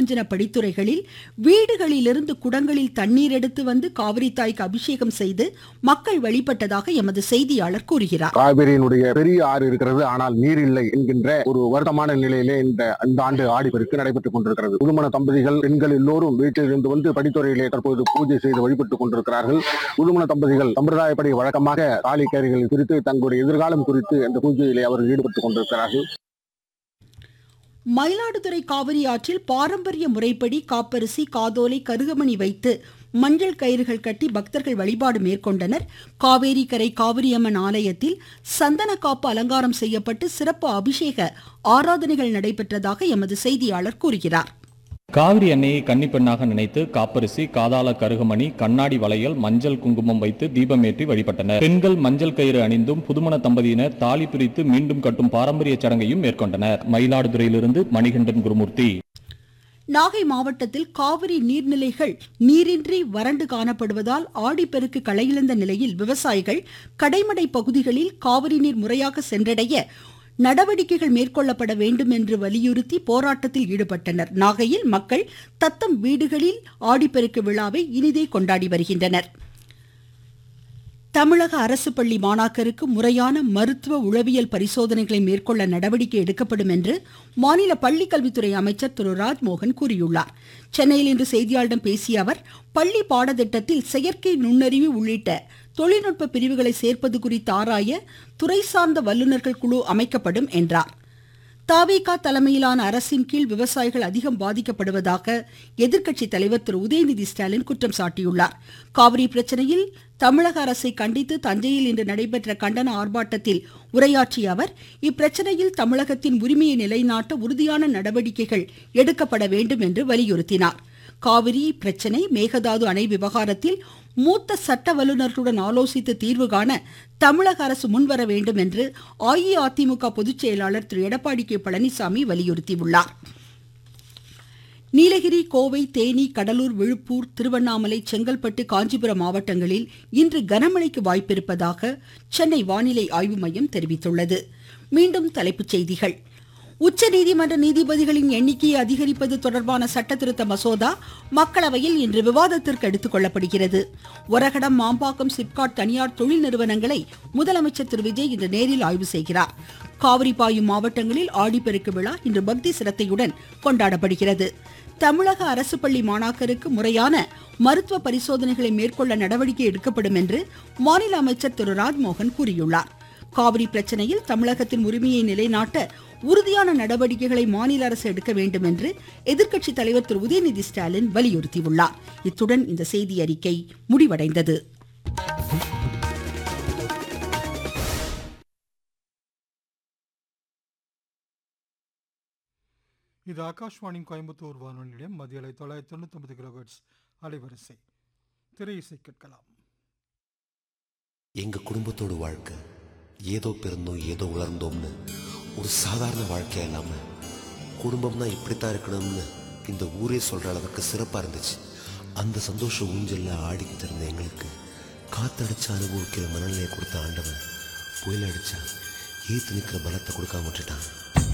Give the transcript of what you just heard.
திருமஞ்சன படித்துறைகளில் வீடுகளிலிருந்து குடங்களில் தண்ணீர் எடுத்து வந்து காவிரி தாய்க்கு அபிஷேகம் செய்து மக்கள் வழிபட்டதாக எமது செய்தியாளர் கூறுகிறார் காவிரியினுடைய பெரிய ஆறு இருக்கிறது ஆனால் நீர் இல்லை என்கின்ற ஒரு வருத்தமான நிலையிலே இந்த இந்த ஆண்டு ஆடிப்பெருக்கு நடைபெற்றுக் கொண்டிருக்கிறது புதுமண தம்பதிகள் பெண்கள் எல்லோரும் வீட்டிலிருந்து வந்து படித்துறையிலே தற்போது பூஜை செய்து வழிபட்டுக் கொண்டிருக்கிறார்கள் புதுமண தம்பதிகள் சம்பிரதாயப்படி வழக்கமாக தாலி கயிறுகள் குறித்து தங்களுடைய எதிர்காலம் குறித்து அந்த பூஜையிலே அவர்கள் ஈடுபட்டுக் கொண்டிருக்கிறார்கள் மயிலாடுதுறை காவிரி ஆற்றில் பாரம்பரிய முறைப்படி காப்பரிசி காதோலை கருகமணி வைத்து மஞ்சள் கயிறுகள் கட்டி பக்தர்கள் வழிபாடு மேற்கொண்டனர் காவேரி கரை காவிரியம்மன் ஆலயத்தில் சந்தன காப்பு அலங்காரம் செய்யப்பட்டு சிறப்பு அபிஷேக ஆராதனைகள் நடைபெற்றதாக எமது செய்தியாளர் கூறுகிறார் காவிரி எண்ணெயை கன்னிப்பெண்ணாக நினைத்து காப்பரிசி காதாள கருகமணி கண்ணாடி வளையல் மஞ்சள் குங்குமம் வைத்து தீபமேற்றி வழிபட்டனர் பெண்கள் மஞ்சள் கயிறு அணிந்தும் புதுமண தம்பதியினர் தாலி பிரித்து மீண்டும் கட்டும் பாரம்பரிய சடங்கையும் மேற்கொண்டனர் மயிலாடுதுறையிலிருந்து மணிகண்டன் குருமூர்த்தி நாகை மாவட்டத்தில் காவிரி நீர்நிலைகள் நீரின்றி வறண்டு காணப்படுவதால் ஆடிப்பெருக்கு களையிழந்த நிலையில் விவசாயிகள் கடைமடை பகுதிகளில் காவிரி நீர் முறையாக சென்றடைய நடவடிக்கைகள் மேற்கொள்ளப்பட வேண்டும் என்று வலியுறுத்தி போராட்டத்தில் ஈடுபட்டனர் நாகையில் மக்கள் தத்தம் வீடுகளில் ஆடிப்பெருக்கு விழாவை இனிதே கொண்டாடி வருகின்றனர் தமிழக அரசு பள்ளி மாணாக்கருக்கு முறையான மருத்துவ உளவியல் பரிசோதனைகளை மேற்கொள்ள நடவடிக்கை எடுக்கப்படும் என்று மாநில பள்ளிக்கல்வித்துறை அமைச்சர் திரு ராஜ்மோகன் கூறியுள்ளார் சென்னையில் இன்று செய்தியாளர்களிடம் பேசிய அவர் பள்ளி பாடத்திட்டத்தில் செயற்கை நுண்ணறிவு உள்ளிட்ட தொழில்நுட்ப பிரிவுகளை சேர்ப்பது குறித்து ஆராய துறை சார்ந்த வல்லுநர்கள் குழு அமைக்கப்படும் என்றார் தாவேகா தலைமையிலான அரசின் கீழ் விவசாயிகள் அதிகம் பாதிக்கப்படுவதாக எதிர்க்கட்சி தலைவர் திரு உதயநிதி ஸ்டாலின் குற்றம் சாட்டியுள்ளார் காவிரி பிரச்சனையில் தமிழக அரசை கண்டித்து தஞ்சையில் இன்று நடைபெற்ற கண்டன ஆர்ப்பாட்டத்தில் உரையாற்றிய அவர் இப்பிரச்சனையில் தமிழகத்தின் உரிமையை நிலைநாட்ட உறுதியான நடவடிக்கைகள் எடுக்கப்பட வேண்டும் என்று வலியுறுத்தினார் காவிரி பிரச்சனை மேகதாது அணை விவகாரத்தில் மூத்த சட்ட வல்லுநர்களுடன் ஆலோசித்து தீர்வு காண தமிழக அரசு முன்வர வேண்டும் என்று அஇஅதிமுக பொதுச் செயலாளர் திரு எடப்பாடி கே பழனிசாமி வலியுறுத்தியுள்ளார் நீலகிரி கோவை தேனி கடலூர் விழுப்பூர் திருவண்ணாமலை செங்கல்பட்டு காஞ்சிபுரம் மாவட்டங்களில் இன்று கனமழைக்கு வாய்ப்பிருப்பதாக சென்னை வானிலை ஆய்வு மையம் தெரிவித்துள்ளது மீண்டும் தலைப்புச் செய்திகள் உச்சநீதிமன்ற நீதிபதிகளின் எண்ணிக்கையை அதிகரிப்பது தொடர்பான சட்ட திருத்த மசோதா மக்களவையில் இன்று விவாதத்திற்கு எடுத்துக் கொள்ளப்படுகிறது ஒரகடம் மாம்பாக்கம் சிப்காட் தனியார் தொழில் நிறுவனங்களை முதலமைச்சர் திரு விஜய் இன்று நேரில் ஆய்வு செய்கிறார் காவிரி பாயும் மாவட்டங்களில் ஆடிப்பெருக்கு விழா இன்று பக்தி சிரத்தையுடன் கொண்டாடப்படுகிறது தமிழக அரசு பள்ளி மாணாக்கருக்கு முறையான மருத்துவ பரிசோதனைகளை மேற்கொள்ள நடவடிக்கை எடுக்கப்படும் என்று மாநில அமைச்சர் திரு ராஜ்மோகன் கூறியுள்ளார் காவிரி பிரச்சனையில் தமிழகத்தின் உரிமையை நிலைநாட்ட உறுதியான நடவடிக்கைகளை மாநில அரசு எடுக்க வேண்டும் என்று எதிர்க்கட்சி தலைவர் திரு உதயநிதி ஸ்டாலின் வலியுறுத்தியுள்ளார் இத்துடன் இந்த செய்தி அறிக்கை முடிவடைந்தது இது ஆகாஷ்வாணி கோயம்புத்தூர் வானொலி நிலையம் மதிய அலை தொள்ளாயிரத்தி தொண்ணூத்தி ஒன்பது கிலோஹெர்ட்ஸ் அலைவரிசை திரை இசை கேட்கலாம் எங்க குடும்பத்தோட வாழ்க்கை ஏதோ பிறந்தோம் ஏதோ வளர்ந்தோம்னு ஒரு சாதாரண வாழ்க்கையா இல்லாம குடும்பம்னா இப்படித்தான் இருக்கணும்னு இந்த ஊரே சொல்ற அளவுக்கு சிறப்பா இருந்துச்சு அந்த சந்தோஷ ஊஞ்சல்ல ஆடிக்கிட்டு இருந்த எங்களுக்கு காத்தடிச்சு அனுபவிக்கிற மனநிலையை கொடுத்த ஆண்டவன் புயல் அடிச்சா ஏத்து நிற்கிற பலத்தை கொடுக்காம விட்டுட்டான்